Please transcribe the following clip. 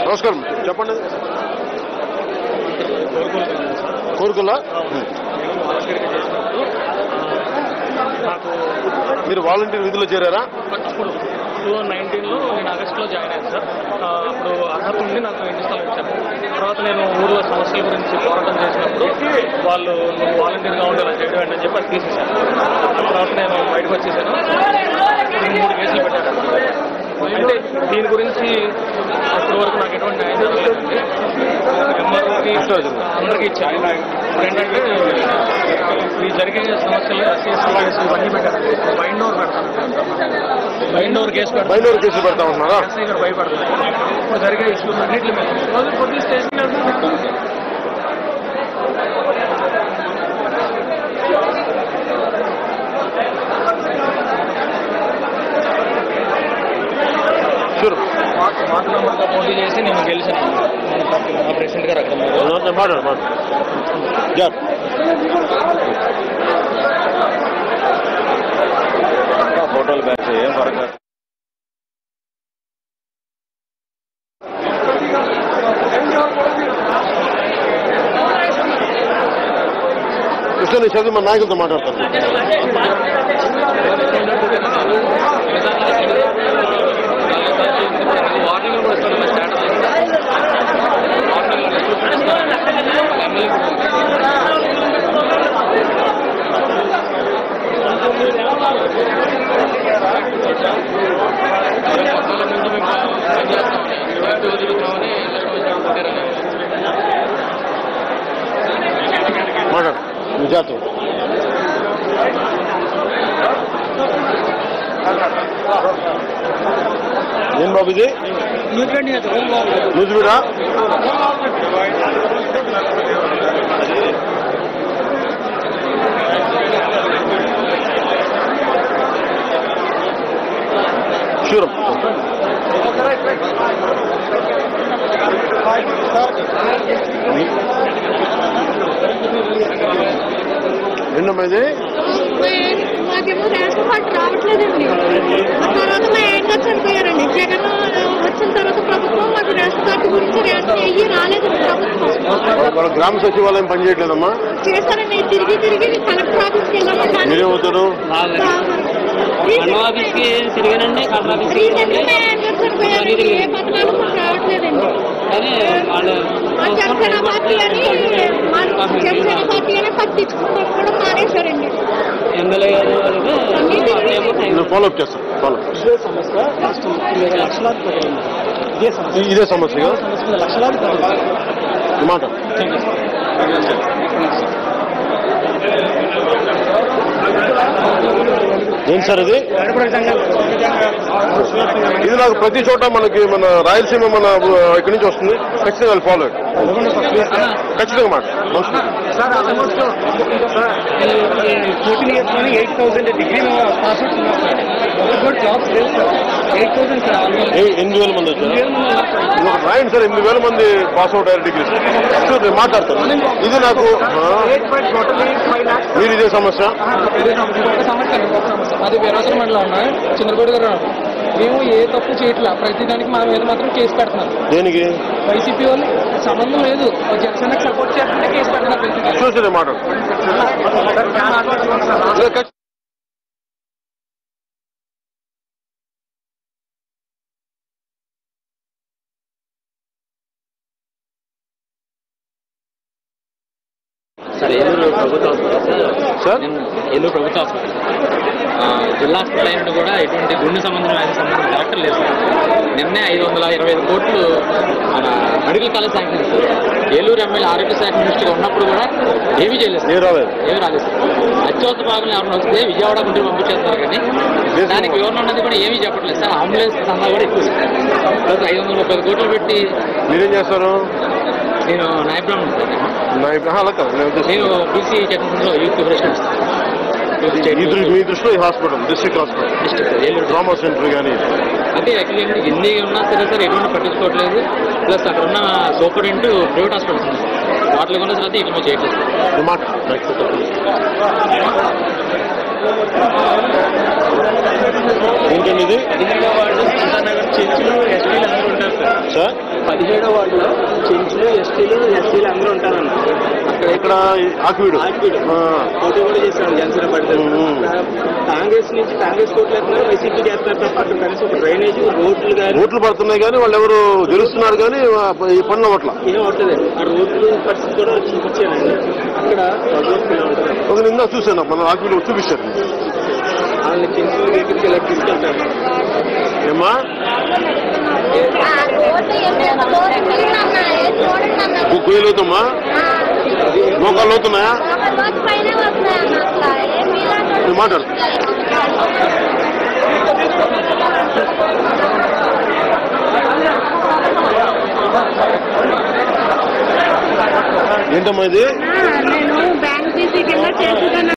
నమస్కారం చెప్పండి కోరుకుల్లా నాకు మీరు వాలంటీర్ విధిలో చేరారా అప్పుడు టూ థౌజండ్ నైన్టీన్లో నేను ఆగస్టులో జాయిన్ అయ్యాను సార్ ఆ, అప్పుడు అర్హత ఉండి నాకు ఇంటి స్థలం ఇచ్చారు తర్వాత నేను ఊర్లో సమస్యల గురించి పోరాటం చేసినప్పుడు వాళ్ళు నువ్వు వాలంటీర్గా ఉండేలా చేయడం ఏంటి అని చెప్పి అది తీసేశాను తర్వాత నేను బయటకు వచ్చేసాను దీనికి మూడు కేసులు పెట్టాను అంటే దీని గురించి అప్పటి వరకు నాకు ఎటువంటి న్యాయం జరగలేదండి ఎంఆర్ఓకి అందరికీ ఇచ్చాను ఇప్పుడు ఏంటంటే ఈ జరిగే సమస్యలు ఎస్సీ ఎస్టీ కేసు ఇవన్నీ పెట్టారు బైండ్ ఓవర్ పెడతాను బైండ్ ఓవర్ కేసు పెడతాను బయలుదేరి కేసులు పెడతా ఉంటున్నారా ఎస్ఐ గారు భయపడతారు ఇప్పుడు జరిగే ఇష్యూస్ అన్నింటి మీద రోజు పొద్దున్న స్టేషన్ వెళ్తాను షూర్ వార్డు మెంబర్గా పోటీ చేసి నేను గెలిచాను మన పార్టీ మా ప్రెసిడెంట్ గారు అక్కడ ఉన్నారు. మాట్లాడు మాట్లాడు జార్ ఫోటోలు బ్యాచ్ ఏం ఫరక్ కృష్ణ నీ చదివి మన నాయకులతో మాట్లాడతాను వార్నింగ్ కూడా ఇస్తాను స్టార్ట్ మాట్లాడు నీ జాతర ఏం బాబు ఇది న్యూజిబీడా షూరం రెండమ్మా ఇది మాకేమో రేషన్ కార్డు రావట్లేదండి ఆ తర్వాత మా ఆయన గారు చనిపోయారండి జగన్ వచ్చిన తర్వాత ప్రభుత్వం మాకు రేషన్ కార్డు గురించి రేషన్ అయ్యి రాలేదు ప్రభుత్వం వాళ్ళ గ్రామ సచివాలయం పనిచేయట్లేదమ్మా చేశారండి తిరిగి తిరిగి కలెక్టర్ ఆఫీస్కి వెళ్ళామంటే మీరేమవుతారు ఆఫీస్కి తిరిగానండి కలర్ ఆఫీస్కి రీసెంట్గా మా ఆయన గారు చనిపోయారండి ఏ పథకాలు మాకు రావట్లేదండి కానీ వాళ్ళు మా జనసేన పార్టీ అని మా జనసేన పార్టీ అని పట్టించుకోవడం కూడా మానేశారండి ఎమ్మెల్యే గారు వాళ్ళకి వాళ్ళేమో నేను ఫాలోఅప్ చేస్తాను ఫాలోఅప్ ఇదే సమస్య రాష్ట్రం లక్షలాది ప్రజలు ఇదే సమస్య ఇదే సమస్యగా సమస్య మీద లక్షలాది ప్రజలు ఈ మాట ఏం సార్ ఇది ఇది నాకు ప్రతి చోట మనకి మన రాయలసీమ మన ఆ, ఇక్కడి నుంచి వస్తుంది ఖచ్చితంగా ఫాలో ఖచ్చితంగా మాట మంచిది. సార్ ఆల్మోస్ట్ ఫోర్టీన్ ఇయర్స్ లోనే eight thousand degree pass out ఉన్నారు సార్ ఒకటి కూడా జాబ్స్ లేవు sir eight thousand sir almost ఏ- ఎనిమిది వేల మంది వచ్చారు ఇది ఒకటి రాయండి సార్ ఎనిమిది వేల మంది పాస్ అవుట్ అయ్యారు డిగ్రీ షూర్ నేను మాట్లాడతాను ఇది నాకు ఆ, మీరు ఇదే సమస్య ఒక సమస్య అండి ఒక సమస్య అది వీరాజన మండలం ఉన్నా చంద్రబాబు గారు మేము ఏ తప్పు చేయట్లా ప్రతిదానికి మా మీద మాత్రం కేసు పెడుతున్నారు దేనికి వైసీపీ వాళ్ళు సంబంధం లేదు జనసేనకి సపోర్ట్ చేస్తుంటే కేసు పెడుతున్నారు ప్రతిదానికి. షూర్ సార్ నేను మాట్లాడు ఇలా ఖచ్చి- సార్ ఏలూరు ప్రభుత్వ హాస్పిటల్ సార్? సార్ నేను ఏలూరు ప్రభుత్వ హాస్పిటల్ ఆ, జిల్లా హాస్పిటల్ అయినట్టు కూడా ఎటువంటి గుండె సంబంధం వ్యాధి సంబంధం డాక్టర్ లేదు సార్ నిన్నే ఐదు వందల ఇరవై ఐదు కోట్లు మన medical college sanction sir Eluru MLA ఆరోగ్య శాఖ మినిస్టర్గా ఉన్నప్పుడు కూడా ఏమీ చేయలేదు ఏం సార్ రాలేదు ఏమీ రాలేదు సార్ అత్యవసర భాగంలో ఎవరైనా వస్తే విజయవాడ గుంటూరు పంపించేస్తారు కానీ దానికి వివరణ ఉన్నది కూడా ఏమీ చెప్పట్లేదు సార్ అంబులెన్స్ సందా కూడా ఎక్కువ సార్ ప్లస్ ఐదు వందల ముప్పై కోట్లు పెట్టి మీరేం చేస్తారు నేను నాయబ్రాహ్మణ్ సార్ నేను. నా ఇప్పుడు అలా కాదు నేను ఉద్దేశం నేను బీసీ చట్టసభలో యూత్ ప్రెసిడెంట్ ఈ దృ- మీ దృష్టిలో ఈ hospital district hospital district Eluru trauma centre కానీ అంటే యాక్చువల్లీ ఏంటంటే ఎన్ని ఉన్నా సరే సార్ ఎటువంటి పట్టించుకోవట్లేదు ప్లస్ అక్కడ ఉన్న సూపరింటెంట్ ప్రైవేట్ హాస్పిటల్స్ ఉన్నాయి వాటిలో ఉన్న తర్వాత ఇటు చేయట్లేదు సార్ ఈ మాట ఏంటండి ఇది వాళ్ళు చర్చిలు ఎస్పీలు అందరూ ఉంటారు సార్ సార్ పదిహేడో వార్డులో చెంచులు ఎస్టీలు ఎస్సీలు అందరూ ఉంటారన్న అక్కడ ఇక్కడ ఆకివీడు ఆకివీడు. ఆ, పోటీ కూడా చేశాను జనసేన పార్టీ మ్మ్. కాంగ్రెస్ నుంచి కాంగ్రెస్ కోట్లు వేస్తున్నారు వైసీపీ చేస్తున్నారు తప్ప అక్కడ కనీసం ఒక డ్రైనేజ్ రోడ్లు కానీ ఓట్లు పడుతున్నాయి కానీ వాళ్ళు ఎవరు గెలుస్తున్నారు కానీ ఆ, ఈ పనులు అవ్వట్ల ఏం అవుతుంది ఆ రోడ్లు పరిస్థితి కూడా చూపించానండి అక్కడ ప్రజలకు ఇలా ఉంటుంది ఒక నిన్న చూశాను మన ఆకివీడు చూపించారు వాళ్ళని చెంచులు దగ్గరికి ఇలా తీసుకెళ్తారు ఏమ్మా గొయ్యలు అవుతామా మోకాళ్ళు అవుతున్నాయా నువ్వు మాట్లాడు ఏంటమ్మా ఇది నేను బ్యాంక్ తీసి కింద చేసుకున్నాను